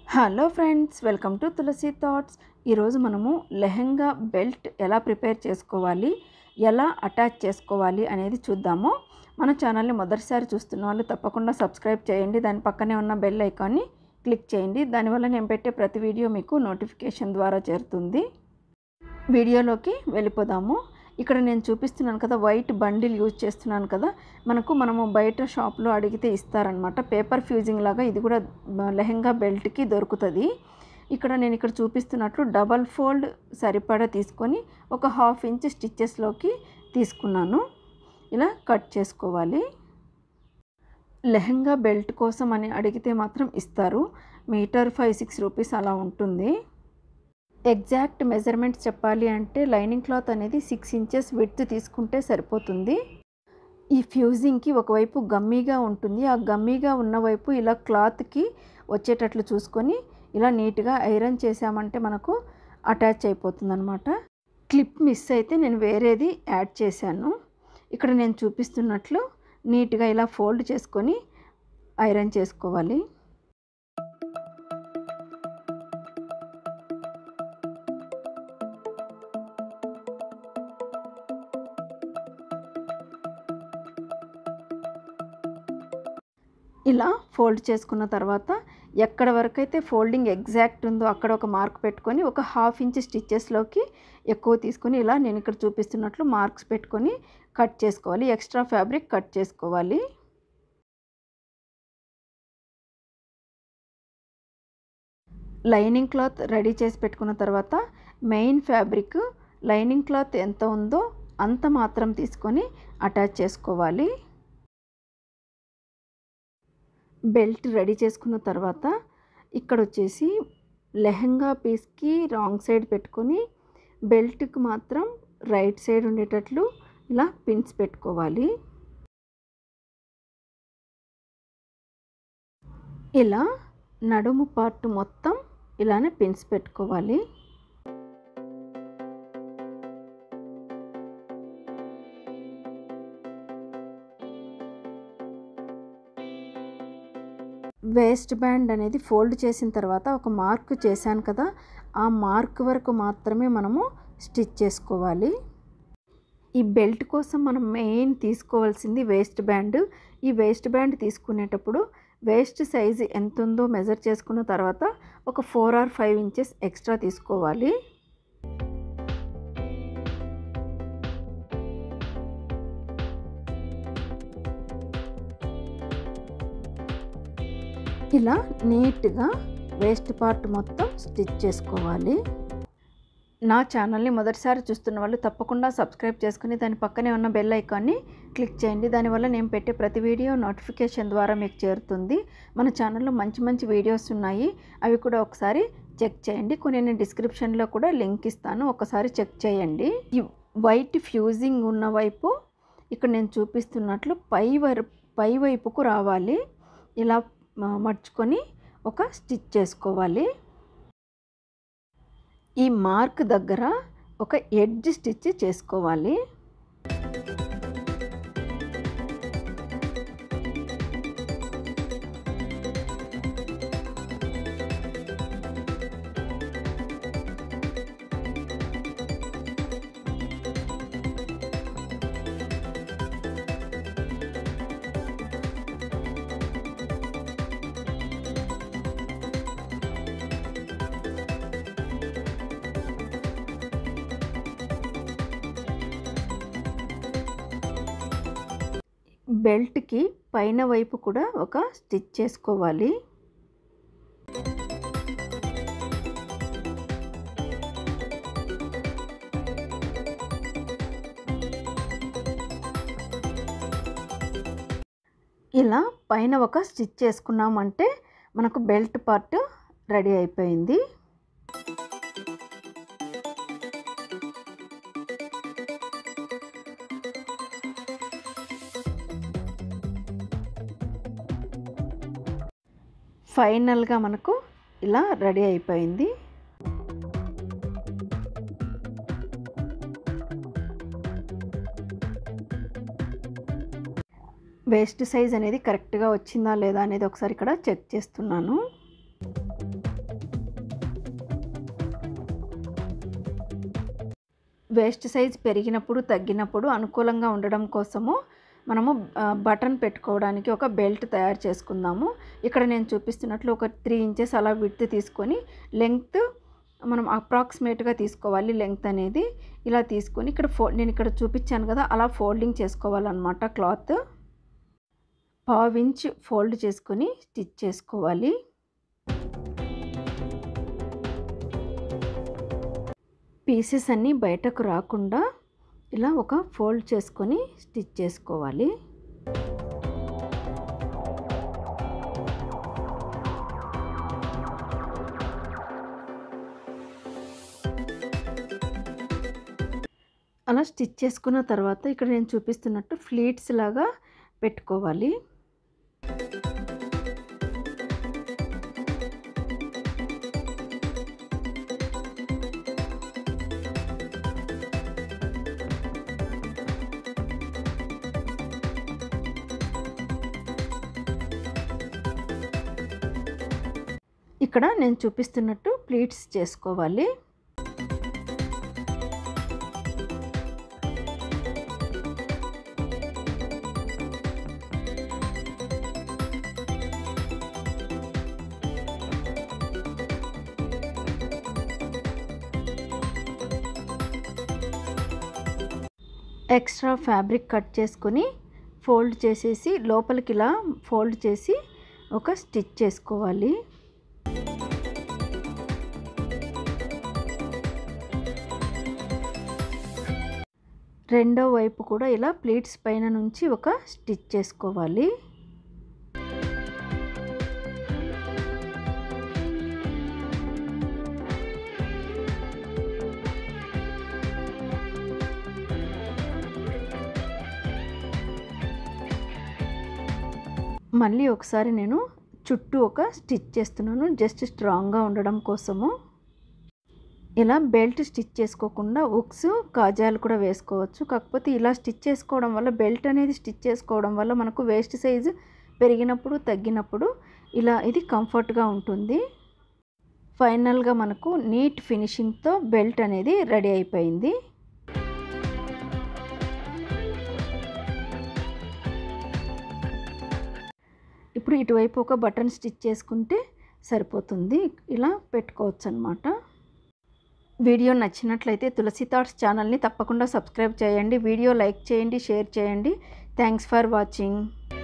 hello friends welcome to Tulasi Thoughts ఈరోజు మనము lehenga belt ఎలా ప్రిపేర్ చేసుకోవాలి ఎలా అటాచ్ చేసుకోవాలి అనేది చూద్దాము మన ఛానల్ని మొదటిసారి చూస్తున్న వాళ్ళు తప్పకుండా సబ్స్క్రైబ్ చేయండి దాని పక్కనే ఉన్న బెల్ ఐకాన్ని క్లిక్ చేయండి దానివల్ల నేను పెట్టే ప్రతి వీడియో మీకు నోటిఫికేషన్ ద్వారా చేరుతుంది వీడియోలోకి వెళ్ళిపోదాము ఇక్కడ నేను చూపిస్తున్నాను కదా వైట్ బండిల్ యూజ్ చేస్తున్నాను కదా మనకు మనము బయట షాప్లో అడిగితే ఇస్తారనమాట పేపర్ ఫ్యూజింగ్ లాగా ఇది కూడా బ- లెహెంగా బెల్ట్కి దొరుకుతుంది ఇక్కడ నేను ఇక్కడ చూపిస్తున్నట్లు డబల్ ఫోల్డ్ సరిపడా తీసుకొని ఒక హాఫ్ ఇంచ్ స్టిచ్చెస్లోకి తీసుకున్నాను ఇలా కట్ చేసుకోవాలి లెహెంగా బెల్ట్ కోసం అని అడిగితే మాత్రం ఇస్తారు మీటర్ ఫైవ్ సిక్స్ రూపీస్ అలా ఉంటుంది ఎగ్జాక్ట్ మెజర్మెంట్స్ చెప్పాలి అంటే లైనింగ్ క్లాత్ అనేది సిక్స్ ఇంచెస్ విడ్త్ తీసుకుంటే సరిపోతుంది ఈ ఫ్యూజింగ్కి ఒకవైపు గమ్మీగా ఉంటుంది ఆ గమ్మీగా ఉన్న వైపు ఇలా క్లాత్కి వచ్చేటట్లు చూసుకొని ఇలా నీట్గా ఐరన్ చేసామంటే మనకు అటాచ్ అయిపోతుంది అనమాట క్లిప్ మిస్ అయితే నేను వేరేది యాడ్ చేశాను ఇక్కడ నేను చూపిస్తున్నట్లు నీట్గా ఇలా ఫోల్డ్ చేసుకొని ఐరన్ చేసుకోవాలి ఇలా ఫోల్డ్ చేసుకున్న తర్వాత ఎక్కడ వరకు అయితే ఫోల్డింగ్ ఎగ్జాక్ట్ ఉందో అక్కడ ఒక మార్క్ పెట్టుకొని ఒక హాఫ్ ఇంచ్ స్టిచ్చెస్లోకి ఎక్కువ తీసుకొని ఇలా నేను ఇక్కడ చూపిస్తున్నట్లు మార్క్స్ పెట్టుకొని కట్ చేసుకోవాలి ఎక్స్ట్రా ఫ్యాబ్రిక్ కట్ చేసుకోవాలి లైనింగ్ క్లాత్ రెడీ చేసి పెట్టుకున్న తర్వాత మెయిన్ ఫ్యాబ్రిక్ లైనింగ్ క్లాత్ ఎంత ఉందో అంత మాత్రం తీసుకొని అటాచ్ చేసుకోవాలి బెల్ట్ రెడీ చేసుకున్న తర్వాత ఇక్కడ వచ్చేసి లెహంగా పీస్కి రాంగ్ సైడ్ పెట్టుకొని బెల్ట్కి మాత్రం రైట్ సైడ్ ఉండేటట్లు ఇలా పిన్స్ పెట్టుకోవాలి ఇలా నడుము పార్ట్ మొత్తం ఇలానే పిన్స్ పెట్టుకోవాలి వేస్ట్ బ్యాండ్ అనేది ఫోల్డ్ చేసిన తర్వాత ఒక మార్క్ చేశాను కదా ఆ మార్క్ వరకు మాత్రమే మనము స్టిచ్ చేసుకోవాలి ఈ బెల్ట్ కోసం మనం మెయిన్ తీసుకోవాల్సింది వేస్ట్ బ్యాండ్ ఈ వేస్ట్ బ్యాండ్ తీసుకునేటప్పుడు వేస్ట్ సైజ్ ఎంత ఉందో మెజర్ చేసుకున్న తర్వాత ఒక four or five inches extra తీసుకోవాలి ఇలా నీట్గా వేస్ట్ పార్ట్ మొత్తం స్టిచ్ చేసుకోవాలి నా ఛానల్ని మొదటిసారి చూస్తున్న వాళ్ళు తప్పకుండా సబ్స్క్రైబ్ చేసుకుని దాని పక్కనే ఉన్న బెల్ ఐకాన్ని క్లిక్ చేయండి దానివల్ల నేను పెట్టే ప్రతి వీడియో నోటిఫికేషన్ ద్వారా మీకు చేరుతుంది మన ఛానల్లో మంచి మంచి వీడియోస్ ఉన్నాయి అవి కూడా ఒకసారి చెక్ చేయండి కొన్ని నేను డిస్క్రిప్షన్లో కూడా లింక్ ఇస్తాను ఒకసారి చెక్ చేయండి ఈ వైట్ ఫ్యూజింగ్ ఉన్న వైపు ఇక్కడ నేను చూపిస్తున్నట్లు పై వర పై వైపుకు రావాలి ఇలా మ- మడుచుకొని ఒక స్టిచ్ చేసుకోవాలి ఈ మార్క్ దగ్గర ఒక ఎడ్జ్ స్టిచ్ చేసుకోవాలి బెల్ట్కి పైన వైపు కూడా ఒక స్టిచ్ చేసుకోవాలి ఇలా పైన ఒక స్టిచ్ చేసుకున్నామంటే మనకు బెల్ట్ పార్ట్ రెడీ అయిపోయింది ఫైనల్గా మనకు ఇలా రెడీ అయిపోయింది వేస్ట్ సైజ్ అనేది కరెక్ట్గా వచ్చిందా లేదా అనేది ఒకసారి ఇక్కడ చెక్ చేస్తున్నాను వేస్ట్ సైజ్ పెరిగినప్పుడు తగ్గినప్పుడు అనుకూలంగా ఉండడం కోసము మనము ఆ, బటన్ పెట్టుకోవడానికి ఒక బెల్ట్ తయారు చేసుకుందాము ఇక్కడ నేను చూపిస్తున్నట్లు ఒక త్రీ ఇంచెస్ అలా విడ్త్ తీసుకొని లెంగ్త్ మనం అప్రాక్సిమేట్గా తీసుకోవాలి లెంగ్త్ అనేది ఇలా తీసుకొని ఇక్కడ ఫో నేను ఇక్కడ చూపించాను కదా అలా ఫోల్డింగ్ చేసుకోవాలన్నమాట క్లాత్ పావించ్ ఫోల్డ్ చేసుకొని స్టిచ్ చేసుకోవాలి పీసెస్ అన్నీ బయటకు రాకుండా ఇలా ఒక ఫోల్డ్ చేసుకొని స్టిచ్ చేసుకోవాలి అలా స్టిచ్ చేసుకున్న తర్వాత ఇక్కడ నేను చూపిస్తున్నట్టు ఫ్లీట్స్ లాగా పెట్టుకోవాలి ఇక్కడ నేను చూపిస్తున్నట్టు ప్లీట్స్ చేసుకోవాలి ఎక్స్ట్రా ఫ్యాబ్రిక్ కట్ చేసుకొని ఫోల్డ్ చేసేసి లోపలికి ఇలా ఫోల్డ్ చేసి ఒక స్టిచ్ చేసుకోవాలి రెండో వైపు కూడా ఇలా ప్లీట్స్ పైన నుంచి ఒక స్టిచ్ చేసుకోవాలి మళ్ళీ ఒకసారి నేను చుట్టూ ఒక స్టిచ్ చేస్తున్నాను జస్ట్ స్ట్రాంగ్గా ఉండడం కోసము ఇలా బెల్ట్ స్టిచ్ చేసుకోకుండా ఉక్స్ కాజాలు కూడా వేసుకోవచ్చు కాకపోతే ఇలా స్టిచ్ చేసుకోవడం వల్ల బెల్ట్ అనేది స్టిచ్ చేసుకోవడం వల్ల మనకు వేస్ట్ సైజు పెరిగినప్పుడు తగ్గినప్పుడు ఇలా ఇది కంఫర్ట్గా ఉంటుంది ఫైనల్గా మనకు నీట్ ఫినిషింగ్తో బెల్ట్ అనేది రెడీ అయిపోయింది ఇప్పుడు ఇటువైపు ఒక బటన్ స్టిచ్ చేసుకుంటే సరిపోతుంది ఇలా పెట్టుకోవచ్చు అనమాట వీడియో నచ్చినట్లయితే తులసి థాట్స్ ఛానల్ని తప్పకుండా సబ్స్క్రైబ్ చేయండి వీడియో లైక్ చేయండి షేర్ చేయండి థ్యాంక్స్ ఫర్ వాచింగ్